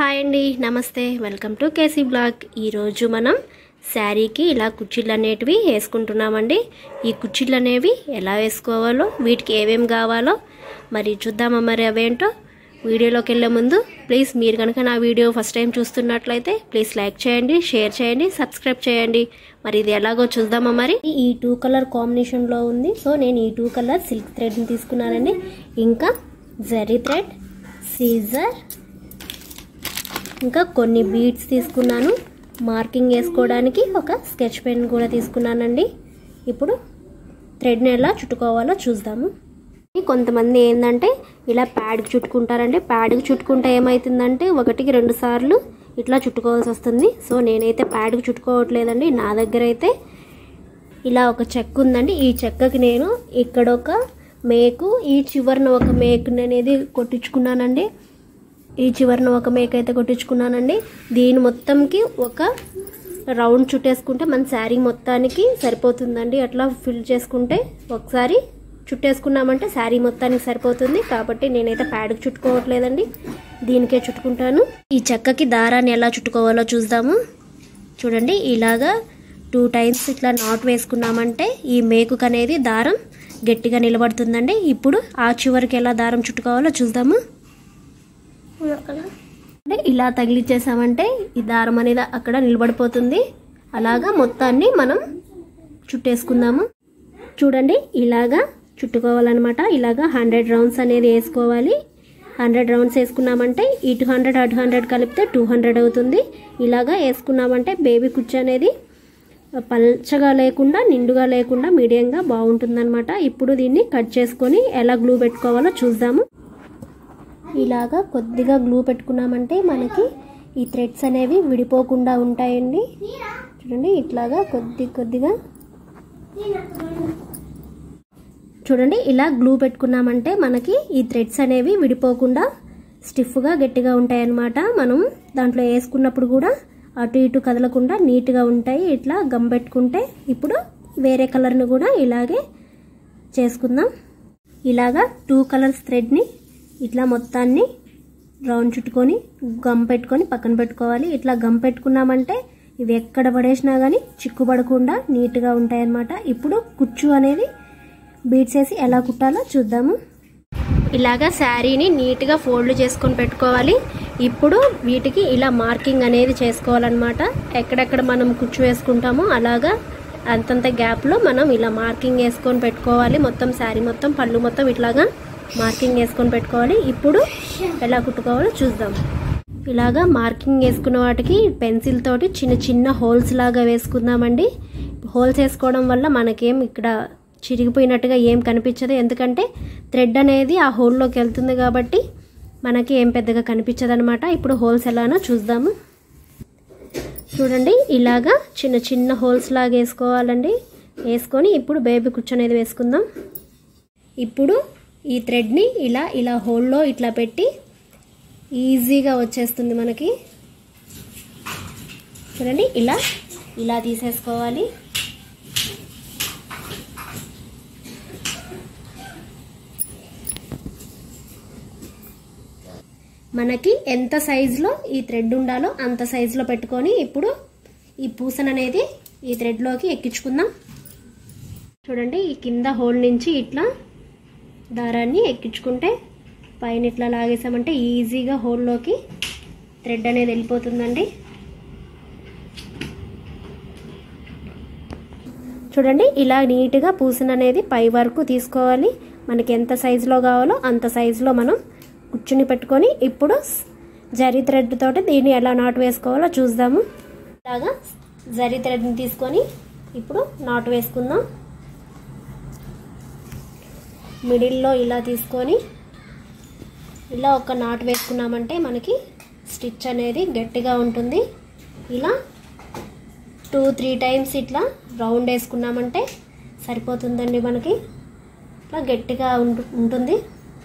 hi అండి నమస్తే welcome to KC blog ఈరోజు మనం శారీకి ఇలా కుర్చీలు అనేటివి వేసుకుంటున్నామండి ఈ కుర్చీలు అనేవి ఎలా వేసుకోవాలో వీటికి ఏమేమి కావాలో మరి చూద్దామా మరి అవేంటో వీడియోలోకి వెళ్ళే ముందు ప్లీజ్ మీరు కనుక నా వీడియో ఫస్ట్ టైం చూస్తున్నట్లయితే ప్లీజ్ లైక్ చేయండి షేర్ చేయండి సబ్స్క్రైబ్ చేయండి మరి ఇది ఎలాగో చూద్దామా మరి ఈ టూ కలర్ కాంబినేషన్లో ఉంది సో నేను ఈ టూ కలర్ సిల్క్ థ్రెడ్ని తీసుకున్నానండి ఇంకా జరీ థ్రెడ్ సీజర్ ఇంకా కొన్ని బీడ్స్ తీసుకున్నాను మార్కింగ్ వేసుకోవడానికి ఒక స్కెచ్ పెన్ కూడా తీసుకున్నానండి ఇప్పుడు థ్రెడ్ని ఎలా చుట్టుకోవాలో చూద్దాము కొంతమంది ఏంటంటే ఇలా ప్యాడ్కి చుట్టుకుంటారండి ప్యాడ్కి చుట్టుకుంటే ఏమవుతుందంటే ఒకటికి రెండు సార్లు ఇట్లా చుట్టుకోవాల్సి వస్తుంది సో నేనైతే ప్యాడ్కి చుట్టుకోవట్లేదండి నా దగ్గర అయితే ఇలా ఒక చెక్క ఉందండి ఈ చెక్కకి నేను ఇక్కడ ఒక మేకు ఈ చివరన ఒక మేకుని అనేది కొట్టించుకున్నానండి ఈ చివరన ఒక మేక అయితే కొట్టించుకున్నానండి దీని మొత్తంకి ఒక రౌండ్ చుట్టేసుకుంటే మన శారీ మొత్తానికి సరిపోతుందండి అట్లా ఫిల్ చేసుకుంటే ఒకసారి చుట్టేసుకున్నామంటే శారీ మొత్తానికి సరిపోతుంది కాబట్టి నేనైతే ప్యాడ్కి చుట్టుకోవట్లేదండి దీనికే చుట్టుకుంటాను ఈ చెక్కకి దారాన్ని ఎలా చుట్టుకోవాలో చూద్దాము చూడండి ఇలాగా టూ టైమ్స్ ఇట్లా నాట్ వేసుకున్నామంటే ఈ మేకుకు అనేది దారం గట్టిగా నిలబడుతుందండి ఇప్పుడు ఆ చివరికి ఎలా దారం చుట్టుకోవాలో చూద్దాము అంటే ఇలా తగిలిచ్చేసామంటే ఈ దారం అనేది అక్కడ నిలబడిపోతుంది అలాగా మొత్తాన్ని మనం చుట్టేసుకుందాము చూడండి ఇలాగా చుట్టుకోవాలన్నమాట ఇలాగా హండ్రెడ్ రౌండ్స్ అనేది వేసుకోవాలి హండ్రెడ్ రౌండ్స్ వేసుకున్నామంటే ఇటు హండ్రెడ్ అటు హండ్రెడ్ కలిపితే టూ హండ్రెడ్ అవుతుంది ఇలాగా వేసుకున్నామంటే బేబీ కుచ్చు అనేది పల్చగా లేకుండా నిండుగా లేకుండా మీడియంగా బాగుంటుందన్నమాట ఇప్పుడు దీన్ని కట్ చేసుకొని ఎలా గ్లూ పెట్టుకోవాలో చూద్దాము ఇలాగా కొద్దిగా గ్లూ పెట్టుకున్నామంటే మనకి ఈ థ్రెడ్స్ అనేవి విడిపోకుండా ఉంటాయండి చూడండి ఇట్లాగా కొద్ది కొద్దిగా చూడండి ఇలా గ్లూ పెట్టుకున్నామంటే మనకి ఈ థ్రెడ్స్ అనేవి విడిపోకుండా స్టిఫ్గా గట్టిగా ఉంటాయి అన్నమాట మనం దాంట్లో వేసుకున్నప్పుడు కూడా అటు ఇటు కదలకుండా నీట్గా ఉంటాయి ఇట్లా గమ్ పెట్టుకుంటే ఇప్పుడు వేరే కలర్ని కూడా ఇలాగే చేసుకుందాం ఇలాగా టూ కలర్స్ థ్రెడ్ని ఇట్లా మొత్తాన్ని రౌండ్ చుట్టుకొని గమ్ పెట్టుకొని పక్కన పెట్టుకోవాలి ఇట్లా గమ్ పెట్టుకున్నామంటే ఇవి ఎక్కడ పడేసినా కానీ చిక్కుపడకుండా నీట్గా ఉంటాయి అన్నమాట ఇప్పుడు కుచ్చు అనేది బీట్స్ వేసి ఎలా కుట్టాలో చూద్దాము ఇలాగా శారీని నీట్గా ఫోల్డ్ చేసుకొని పెట్టుకోవాలి ఇప్పుడు వీటికి ఇలా మార్కింగ్ అనేది చేసుకోవాలన్నమాట ఎక్కడెక్కడ మనం కుచ్చు వేసుకుంటామో అలాగా అంతంత గ్యాప్లో మనం ఇలా మార్కింగ్ వేసుకొని పెట్టుకోవాలి మొత్తం శారీ మొత్తం పళ్ళు మొత్తం ఇట్లాగా మార్కింగ్ వేసుకొని పెట్టుకోవాలి ఇప్పుడు ఎలా కుట్టుకోవాలో చూద్దాం ఇలాగా మార్కింగ్ వేసుకున్న వాటికి పెన్సిల్ తోటి చిన్న చిన్న హోల్స్ లాగా వేసుకుందామండి హోల్స్ వేసుకోవడం వల్ల మనకేం ఇక్కడ చిరిగిపోయినట్టుగా ఏం కనిపించదు ఎందుకంటే థ్రెడ్ అనేది ఆ హోల్లోకి వెళ్తుంది కాబట్టి మనకి ఏం పెద్దగా కనిపించదు అనమాట ఇప్పుడు హోల్స్ ఎలానో చూద్దాము చూడండి ఇలాగా చిన్న చిన్న హోల్స్ లాగా వేసుకోవాలండి వేసుకొని ఇప్పుడు బేబీ కూర్చొనేది వేసుకుందాం ఇప్పుడు ఈ థ్రెడ్ని ఇలా ఇలా హోల్లో ఇట్లా పెట్టి ఈజీగా వచ్చేస్తుంది మనకి చూడండి ఇలా ఇలా తీసేసుకోవాలి మనకి ఎంత సైజులో ఈ థ్రెడ్ ఉండాలో అంత సైజులో పెట్టుకొని ఇప్పుడు ఈ పూసన అనేది ఈ థ్రెడ్లోకి ఎక్కించుకుందాం చూడండి ఈ కింద హోల్ నుంచి ఇట్లా దారాన్ని ఎక్కించుకుంటే పైన ఇట్లా లాగేసామంటే ఈజీగా హోల్లోకి థ్రెడ్ అనేది వెళ్ళిపోతుందండి చూడండి ఇలా నీట్గా పూసన అనేది పై వరకు తీసుకోవాలి మనకి ఎంత సైజులో కావాలో అంత సైజులో మనం కూర్చుని పెట్టుకొని ఇప్పుడు జరీ థ్రెడ్ తోటి దీన్ని ఎలా నాటు వేసుకోవాలో చూద్దాము ఇలాగా జరీ థ్రెడ్ని తీసుకొని ఇప్పుడు నాటు వేసుకుందాం మిడిల్లో ఇలా తీసుకొని ఇలా ఒక నాటు వేసుకున్నామంటే మనకి స్టిచ్ అనేది గట్టిగా ఉంటుంది ఇలా టూ త్రీ టైమ్స్ ఇట్లా రౌండ్ వేసుకున్నామంటే సరిపోతుందండి మనకి ఇట్లా గట్టిగా ఉంటుంది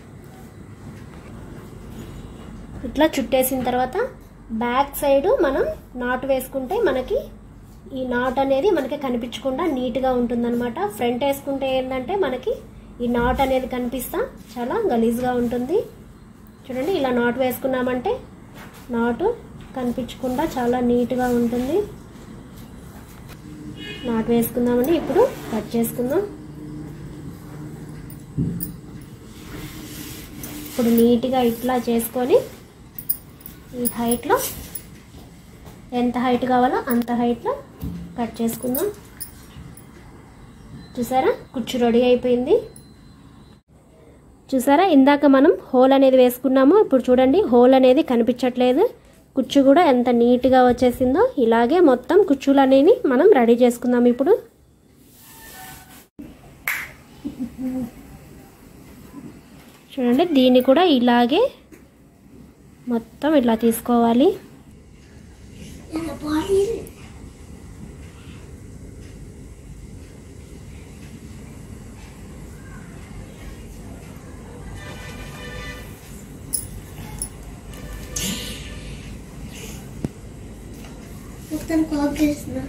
ఇట్లా చుట్టేసిన తర్వాత బ్యాక్ సైడ్ మనం నాటు వేసుకుంటే మనకి ఈ నాట్ అనేది మనకి కనిపించకుండా నీట్గా ఉంటుందన్నమాట ఫ్రంట్ వేసుకుంటే ఏంటంటే మనకి ఈ నాట్ అనేది కనిపిస్తా చాలా గలీజ్గా ఉంటుంది చూడండి ఇలా నాట్ వేసుకున్నామంటే నాటు కనిపించకుండా చాలా నీట్గా ఉంటుంది నాటు వేసుకుందామండి ఇప్పుడు కట్ చేసుకుందాం ఇప్పుడు నీట్గా ఇట్లా చేసుకొని ఈ హైట్లో ఎంత హైట్ కావాలో అంత హైట్లో కట్ చేసుకుందాం చూసారా కుచ్చు రెడీ అయిపోయింది చూసారా ఇందాక మనం హోల్ అనేది వేసుకున్నాము ఇప్పుడు చూడండి హోల్ అనేది కనిపించట్లేదు కుచ్చు కూడా ఎంత నీట్గా వచ్చేసిందో ఇలాగే మొత్తం కుచ్చులు అనేవి మనం రెడీ చేసుకుందాం ఇప్పుడు చూడండి దీన్ని కూడా ఇలాగే మొత్తం ఇట్లా తీసుకోవాలి మొత్తం కాప్ చేస్తున్నా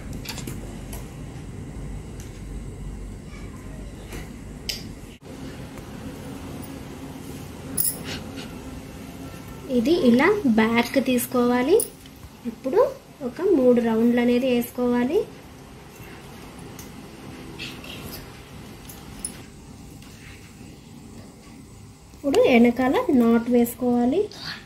ఇది ఇలా బ్యాక్ తీసుకోవాలి ఇప్పుడు ఒక మూడు రౌండ్లు అనేది వేసుకోవాలి ఇప్పుడు వెనకాల నాట్ వేసుకోవాలి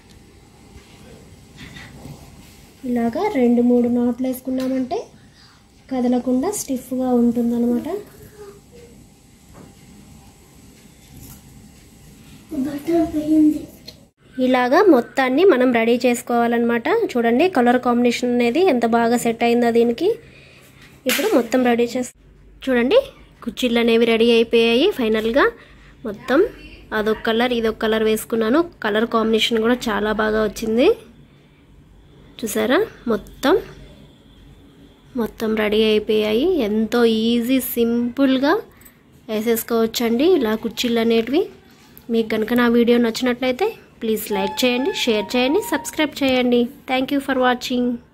ఇలాగా రెండు మూడు నాట్లు వేసుకున్నామంటే కదలకుండా స్టిఫ్గా ఉంటుందన్నమాట బట్టలు పోయింది ఇలాగా మొత్తాన్ని మనం రెడీ చేసుకోవాలన్నమాట చూడండి కలర్ కాంబినేషన్ అనేది ఎంత బాగా సెట్ అయిందో దీనికి ఇప్పుడు మొత్తం రెడీ చేస్ చూడండి కుర్చీలు అనేవి రెడీ అయిపోయాయి ఫైనల్గా మొత్తం అదొక కలర్ ఇదొక కలర్ వేసుకున్నాను కలర్ కాంబినేషన్ కూడా చాలా బాగా వచ్చింది చూసారా మొత్తం మొత్తం రెడీ అయిపోయాయి ఎంతో ఈజీ సింపుల్గా వేసేసుకోవచ్చండి ఇలా కుర్చీలు అనేటివి మీకు కనుక నా వీడియో నచ్చినట్లయితే ప్లీజ్ లైక్ చేయండి షేర్ చేయండి సబ్స్క్రైబ్ చేయండి థ్యాంక్ యూ ఫర్ వాచింగ్